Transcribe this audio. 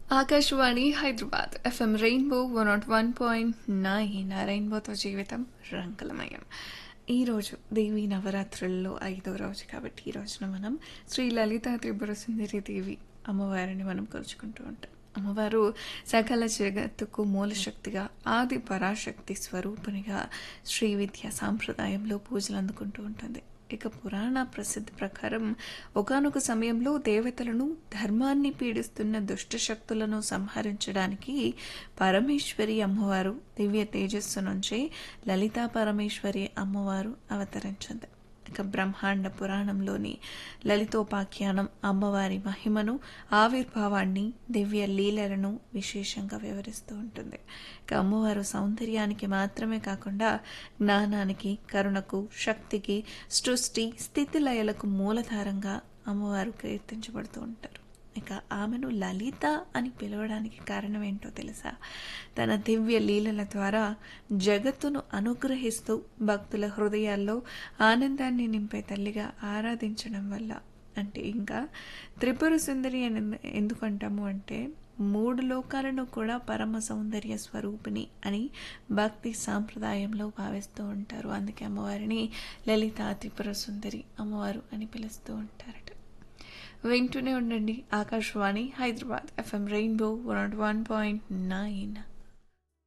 Akashvani Hyderabad FM rainbow one nought one point nine రెయిన్బోతో జీవితం రంగులమయం ఈరోజు దేవి నవరాత్రుల్లో ఐదో రోజు కాబట్టి ఈ రోజున మనం శ్రీ లలిత త్రిపుర సుందరి దేవి అమ్మవారిని మనం కొలుచుకుంటూ ఉంటాం అమ్మవారు సకల జగత్తుకు మూల శక్తిగా ఆది పరాశక్తి స్వరూపునిగా శ్రీ విద్య సాంప్రదాయంలో పూజలు అందుకుంటూ ఉంటుంది ఇక పురాణ ప్రసిద్ధి ప్రకారం ఒకనొక సమయంలో దేవతలను ధర్మాన్ని పీడిస్తున్న దుష్ట శక్తులను సంహరించడానికి పరమేశ్వరి అమ్మవారు దివ్య తేజస్సు నుంచి లలితా పరమేశ్వరి అమ్మవారు అవతరించింది ఇక బ్రహ్మాండ పురాణంలోని లలితోపాఖ్యానం అమ్మవారి మహిమను ఆవిర్భావాన్ని దివ్య లీలలను విశేషంగా వివరిస్తూ ఉంటుంది ఇక అమ్మవారు సౌందర్యానికి మాత్రమే కాకుండా జ్ఞానానికి కరుణకు శక్తికి సృష్టి స్థితిలయలకు మూలధారంగా అమ్మవారు కీర్తించబడుతూ ఉంటారు ఇక ఆమెను లలిత అని పిలవడానికి కారణం ఏంటో తెలుసా తన దివ్య లీలల ద్వారా జగత్తును అనుగ్రహిస్తూ భక్తుల హృదయాల్లో ఆనందాన్ని నింపే తల్లిగా ఆరాధించడం వల్ల అంటే ఇంకా త్రిపుర సుందరి అని ఎందుకు అంటాము అంటే మూడు లోకాలను కూడా పరమ సౌందర్య స్వరూపిణి అని భక్తి సాంప్రదాయంలో భావిస్తూ ఉంటారు అందుకే అమ్మవారిని లలిత త్రిపుర సుందరి అమ్మవారు అని పిలుస్తూ ఉంటారట వింటూనే ఉండండి Akashvani Hyderabad FM rainbow one one point nine